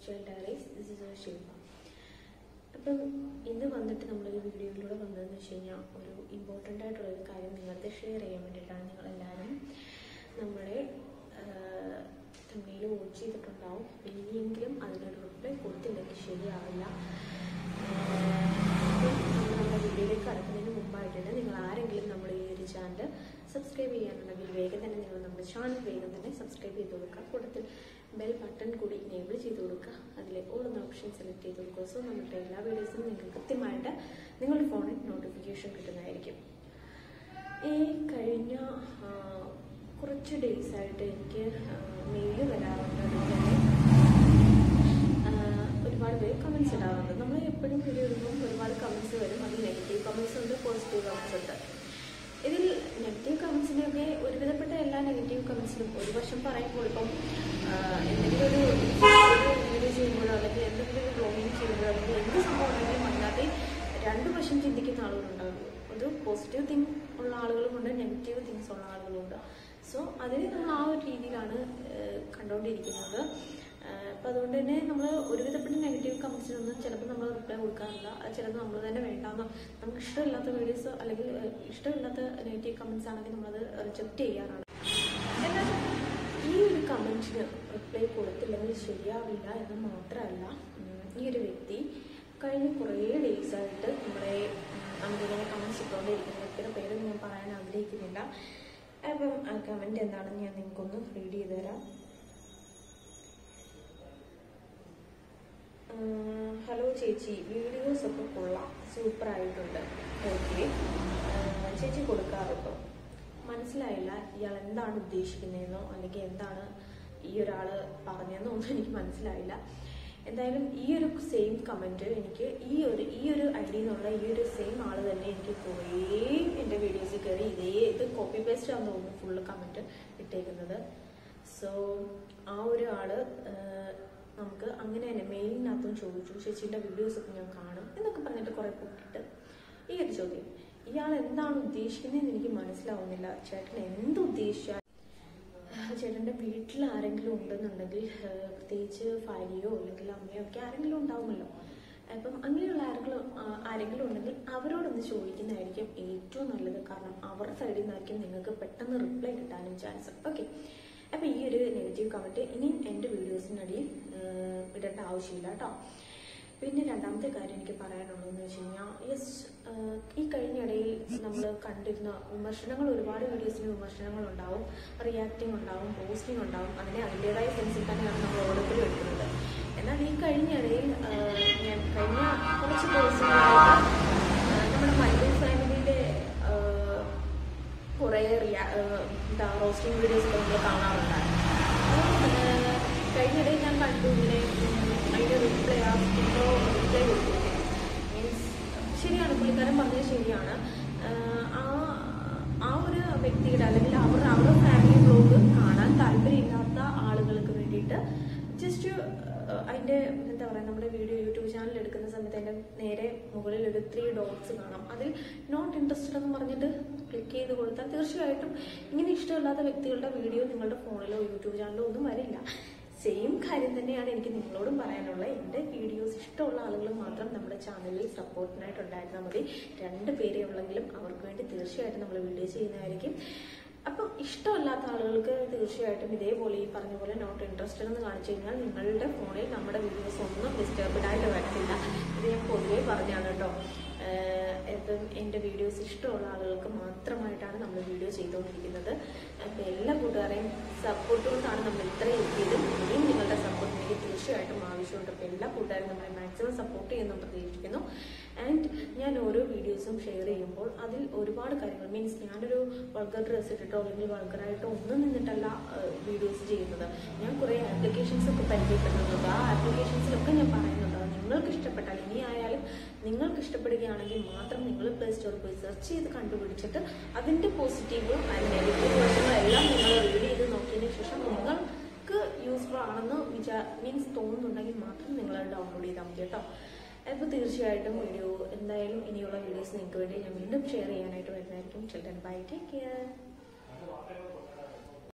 style diaries this is Shilpa അപ്പം ഇന്ന് വന്നിട്ട് നമ്മളൊരു വീഡിയോയിലൂടെ വന്നതെന്ന് വെച്ച് കഴിഞ്ഞാൽ ഒരു ഇമ്പോർട്ടൻ്റ് ആയിട്ടുള്ള ഒരു കാര്യം നിങ്ങളുടെ ഷെയർ ചെയ്യാൻ വേണ്ടിയിട്ടാണ് നിങ്ങളെല്ലാവരും നമ്മുടെ തമ്മിൽ വാച്ച് ചെയ്തിട്ടുണ്ടാവും ഇനിയെങ്കിലും അതിനൊരു റിപ്ലൈ കൊടുത്തില്ലെങ്കിൽ ശരിയാവില്ല അപ്പം നമ്മൾ നമ്മുടെ വീഡിയോയിലേക്ക് കടക്കുന്നതിന് മുമ്പായിട്ട് തന്നെ നിങ്ങൾ ആരെങ്കിലും നമ്മുടെ ഈ ഒരു ചാനൽ സബ്സ്ക്രൈബ് ചെയ്യാനുണ്ടെങ്കിൽ വേഗം തന്നെ നിങ്ങൾ നമ്മുടെ ചാനൽ വേഗം തന്നെ സബ്സ്ക്രൈബ് ചെയ്ത് കൊടുക്കുക കൂട്ടത്തിൽ ബെൽ ബട്ടൺ കൂടി എനേബിൾ ചെയ്ത് കൊടുക്കുക അതിലെ ഓടുന്ന ഓപ്ഷൻ സെലക്ട് ചെയ്ത് കൊടുക്കുക സോ നമ്മുടെ എല്ലാ വീഡിയോസും നിങ്ങൾക്ക് കൃത്യമായിട്ട് നിങ്ങളുടെ ഫോണിൽ നോട്ടിഫിക്കേഷൻ കിട്ടുന്നതായിരിക്കും ഈ കഴിഞ്ഞ ആ, കുറച്ച് ഡേയ്സ് ആയിട്ട് എനിക്ക് മെയിൽ വരാറുണ്ട് അതുപോലെ തന്നെ ആ, ഒരുപാട് പേര് കമൻസ് ഇടാറുണ്ട് നമ്മൾ എപ്പോഴും വീഡിയോ ഇടുമ്പോൾ ഒരുപാട് കമൻസ് വരും അതിൽ നെഗറ്റീവ് കമൻസ് ഉണ്ട് പോസിറ്റീവ് കമൻസ് ഉണ്ട് ഇതിൽ നെഗറ്റീവ് കമൻസിനെയൊക്കെ ഒരുവിധപ്പെട്ട എല്ലാ നെഗറ്റീവ് കമൻസിനും ഒരു വർഷം പറയുമ്പോൾ ഇപ്പം ആ, എന്തെങ്കിലും ഒരു വീഡിയോ ചെയ്യുമ്പോഴോ അല്ലെങ്കിൽ എന്തെങ്കിലും ഒരു ബ്ലോഗിങ് ചെയ്യുമ്പോഴോ അല്ലെങ്കിൽ എന്ത് സംഭവം ഉണ്ടെങ്കിലും അതിനകത്ത് രണ്ട് വർഷം ചിന്തിക്കുന്ന ആളുകളുണ്ടാകും ഒരു പോസിറ്റീവ് തിങ് ഉള്ള ആളുകളുമുണ്ട് നെഗറ്റീവ് തിങ്സ് ഉള്ള ആളുകളുമുണ്ട് സോ അതിനെ നമ്മൾ ആ ഒരു രീതിയിലാണ് ഏഹ്, കണ്ടുകൊണ്ടിരിക്കുന്നത് ഏഹ്, അപ്പം അതുകൊണ്ട് തന്നെ നമ്മൾ ഒരുവിധപ്പെട്ട നെഗറ്റീവ് കമൻസിനൊന്നും ചിലപ്പോൾ നമ്മൾ റിപ്ലൈ കൊടുക്കാറില്ല അത് ചിലപ്പോൾ നമ്മൾ തന്നെ വേണ്ടാന്നോ നമുക്ക് ഇഷ്ടമില്ലാത്ത വീഡിയോസ് അല്ലെങ്കിൽ ഏഹ്, ഇഷ്ടമില്ലാത്ത നെഗറ്റീവ് കമൻസ് ആണെങ്കിൽ നമ്മളത് റിജക്റ്റ് ചെയ്യാറാണ് എന്നാൽ ഈ ഒരു കമൻറ്റിന് റിപ്ലൈ കൊടുത്തില്ലെങ്കിൽ ശരിയാവില്ല എന്ന് മാത്രമല്ല ഉം, ഈ ഒരു വ്യക്തി കഴിഞ്ഞ കുറേ ഡേയ്സ് ആയിട്ട് നമ്മളെ നമുക്കിങ്ങനെ കമൻസ് ഇട്ടുകൊണ്ടിരിക്കുന്ന വ്യക്തിയുടെ പേര് ഞാൻ പറയാൻ ആഗ്രഹിക്കുന്നില്ല അപ്പം ആ കമൻറ്റ് എന്താണെന്ന് ഞാൻ നിങ്ങൾക്കൊന്ന് റീഡ് ചെയ്ത് തരാം ഉം, ഹലോ ചേച്ചി വീഡിയോസ് ഒക്കെ കൊള്ളാം സൂപ്പർ ആയിട്ടുണ്ട് ഓക്കെ ചേച്ചി കൊടുക്കാറുണ്ടോ മനസ്സിലായില്ല ഇയാൾ എന്താണ് ഉദ്ദേശിക്കുന്നതെന്നോ അല്ലെങ്കിൽ എന്താണ് ഈ ഒരാൾ പറഞ്ഞതെന്നോ ഒന്നും എനിക്ക് മനസ്സിലായില്ല എന്തായാലും ഈ ഒരു സെയിം കമൻറ്റ് എനിക്ക് ഈ ഒരു ഈ ഒരു ഐ ഡി എന്നുള്ള ഈ ഒരു സെയിം ആൾ തന്നെ എനിക്ക് കുറേ എൻ്റെ വീഡിയോസിൽ കയറി ഇതേ ഇത് കോപ്പി പേസ്റ്റ് ആണെന്ന് തോന്നുന്നു ഫുള്ള് കമൻറ്റ് ഇട്ടേക്കുന്നത് സോ ആ ഒരു ആള് ആഹ്, നമുക്ക് അങ്ങനെ തന്നെ മെയിലിനകത്തും ചോദിച്ചു ചേച്ചീൻ്റെ വീഡിയോസൊക്കെ ഞാൻ കാണും എന്നൊക്കെ പറഞ്ഞിട്ട് കുറേ പൊട്ടിട്ട് ഈ ഒരു ചോദ്യം ഇയാൾ എന്താണ് ഉദ്ദേശിക്കുന്നതെന്ന് എനിക്ക് മനസ്സിലാവുന്നില്ല ചേട്ടൻ എന്ത് ഉദ്ദേശിച്ചാൽ ചേട്ടൻ്റെ വീട്ടിൽ ആരെങ്കിലും ഉണ്ടെന്നുണ്ടെങ്കിൽ ഏഹ്, പ്രത്യേകിച്ച് ഭാര്യയോ അല്ലെങ്കിൽ അമ്മയോ ഒക്കെ ആരെങ്കിലും ഉണ്ടാവുമല്ലോ അപ്പം അങ്ങനെയുള്ള ആരെങ്കിലും ആ- ആരെങ്കിലും ഉണ്ടെങ്കിൽ അവരോടൊന്ന് ചോദിക്കുന്നതായിരിക്കും ഏറ്റവും നല്ലത് കാരണം അവരുടെ സൈഡിൽ നിന്നായിരിക്കും നിങ്ങൾക്ക് പെട്ടെന്ന് റിപ്ലൈ കിട്ടാനും ചാൻസ് ഓക്കെ അപ്പം ഈ ഒരു നെഗറ്റീവ് കമൻറ്റ് ഇനി എൻ്റെ വീഡിയോസിനടിയിൽ ഏഹ്, ഇടേണ്ട ആവശ്യമില്ല കേട്ടോ പിന്നെ രണ്ടാമത്തെ കാര്യം എനിക്ക് പറയാനുള്ളതെന്ന് വെച്ച് കഴിഞ്ഞാൽ യെസ് ഈ കഴിഞ്ഞിടയിൽ നമ്മൾ കണ്ടിരുന്ന വിമർശനങ്ങൾ ഒരുപാട് വീഡിയോസിന് വിമർശനങ്ങൾ ഉണ്ടാവും റിയാക്ടിങ് ഉണ്ടാവും പോസ്റ്റിംഗ് ഉണ്ടാവും അതിനെ അതിൻ്റെതായ സെൻസിൽ തന്നെയാണ് നമ്മൾ ഓരോരുത്തരും എടുക്കുന്നത് എന്നാൽ ഈ കഴിഞ്ഞിടയിൽ ആ, ഞാൻ കഴിഞ്ഞ കുറച്ച് ദിവസങ്ങളായിട്ട് ആ, നമ്മുടെ മൈബിൾ ഫാമിലിയുടെ കുറേ റിയാ ആ, എന്താ റോസ്റ്റിംഗ് വീഡിയോസ് ഒക്കെ നമ്മൾ കാണാറുണ്ടായിരുന്നു അപ്പോൾ, ആ, കഴിഞ്ഞിടയിൽ ഞാൻ കണ്ടു ഇങ്ങനെ ഉം, അതിൻ്റെ റിപ്ലൈ ആ എന്തോ റിപ്ലൈ കൊടുത്തിരിക്കുന്നത് മീൻസ് ശരിയാണ് പുള്ളിക്കാരൻ പറഞ്ഞത് ശരിയാണ് ആഹ് ആ ആ ഒരു വ്യക്തിയുടെ അല്ലെങ്കിൽ അവർ അവരുടെ ഫാമിലി ബ്ലോഗ് കാണാൻ താല്പര്യമില്ലാത്ത ആളുകൾക്ക് വേണ്ടിയിട്ട് ജസ്റ്റ് അതിൻ്റെ എന്താ പറയുക നമ്മുടെ വീഡിയോ യൂട്യൂബ് ചാനൽ എടുക്കുന്ന സമയത്ത് അതിൻ്റെ നേരെ മുകളിൽ ഒരു ത്രീ ഡോട്ട്സ് കാണാം അതിൽ നോട്ട് ഇൻട്രസ്റ്റഡ് എന്ന് പറഞ്ഞിട്ട് ക്ലിക്ക് ചെയ്ത് കൊടുത്താൽ തീർച്ചയായിട്ടും ഇങ്ങനെ ഇഷ്ടമില്ലാത്ത വ്യക്തികളുടെ വീഡിയോ നിങ്ങളുടെ ഫോണിലോ യൂട്യൂബ് ചാനലോ ഒന്നും വരില്ല സെയിം കാര്യം തന്നെയാണ് എനിക്ക് നിങ്ങളോടും പറയാനുള്ളത് എൻ്റെ വീഡിയോസ് ഇഷ്ടമുള്ള ആളുകൾ മാത്രം നമ്മുടെ ചാനലിൽ സപ്പോർട്ടിനായിട്ട് ഉണ്ടായിരുന്നാൽ മതി രണ്ട് പേരേ ഉള്ളെങ്കിലും അവർക്ക് വേണ്ടി തീർച്ചയായിട്ടും നമ്മൾ വീഡിയോ ചെയ്യുന്നതായിരിക്കും അപ്പം ഇഷ്ടമല്ലാത്ത ആളുകൾക്ക് തീർച്ചയായിട്ടും ഇതേപോലെ ഈ പറഞ്ഞ പോലെ നോട്ട് ഇൻട്രസ്റ്റഡ് എന്ന് കാണിച്ചു കഴിഞ്ഞാൽ നിങ്ങളുടെ ഫോണിൽ നമ്മുടെ വീഡിയോസ് ഒന്നും ഡിസ്റ്റർബഡ് ആയിട്ട് വരത്തില്ല ഇത് ഞാൻ പൊതുവേ പറഞ്ഞാണ് കേട്ടോ ഏഹ് ഇപ്പം എൻ്റെ വീഡിയോസ് ഇഷ്ടമുള്ള ആളുകൾക്ക് മാത്രമായിട്ടാണ് നമ്മൾ വീഡിയോ ചെയ്തുകൊണ്ടിരിക്കുന്നത് അപ്പം എല്ലാ കൂട്ടുകാരെയും സപ്പോർട്ട് കൊണ്ടാണ് നമ്മൾ ഇത്രയും എത്തിയത് ഇനിയും നിങ്ങളുടെ സപ്പോർട്ട് എനിക്ക് തീർച്ചയായിട്ടും ആവശ്യമുണ്ട് അപ്പം എല്ലാ കൂട്ടുകാരും നമ്മളെ മാക്സിമം സപ്പോർട്ട് ചെയ്യുന്നു പ്രതീക്ഷിക്കുന്നു ആൻഡ് ഞാൻ ഓരോ വീഡിയോസും ഷെയർ ചെയ്യുമ്പോൾ അതിൽ ഒരുപാട് കാര്യങ്ങൾ മീൻസ് ഞാനൊരു വൾഗർ ഡ്രസ്സ് ഇട്ടിട്ടോ അല്ലെങ്കിൽ വൾഗറായിട്ടോ ഒന്നും നിന്നിട്ടല്ല വീഡിയോസ് ചെയ്യുന്നത് ഞാൻ കുറേ ആപ്ലിക്കേഷൻസ് ഒക്കെ പരിചയപ്പെടുന്നുണ്ട് ആ ആപ്ലിക്കേഷൻസിലൊക്കെ ഞാൻ പറയുന്നുണ്ട് അത് നിങ്ങൾക്ക് ഇഷ്ടപ്പെട്ടാൽ ഇനി ആയാലും നിങ്ങൾക്ക് ഇഷ്ടപ്പെടുകയാണെങ്കിൽ മാത്രം നിങ്ങൾ പ്ലേ സ്റ്റോറിൽ പോയി സെർച്ച് ചെയ്ത് കണ്ടുപിടിച്ചിട്ട് അതിൻ്റെ പോസിറ്റീവും അതിൻ്റെ നെഗറ്റീവ് വശങ്ങളും എല്ലാം നിങ്ങൾ റീഡ് ചെയ്ത് നോക്കിയതിന് ശേഷം നിങ്ങൾക്ക് യൂസ്ഫുൾ ആണെന്ന് വിചാ മീൻസ് തോന്നുന്നുണ്ടെങ്കിൽ മാത്രം നിങ്ങൾ ഡൗൺലോഡ് ചെയ്താൽ മതി കേട്ടോ അപ്പോൾ തീർച്ചയായിട്ടും വീഡിയോ എന്തായാലും ഇനിയുള്ള വീഡിയോസ് നിങ്ങൾക്ക് വേണ്ടി ഞാൻ വീണ്ടും ഷെയർ ചെയ്യാനായിട്ട് വരുന്നതായിരിക്കും ചിൽഡ്രൻ ബൈ ടേക്ക് കെയർ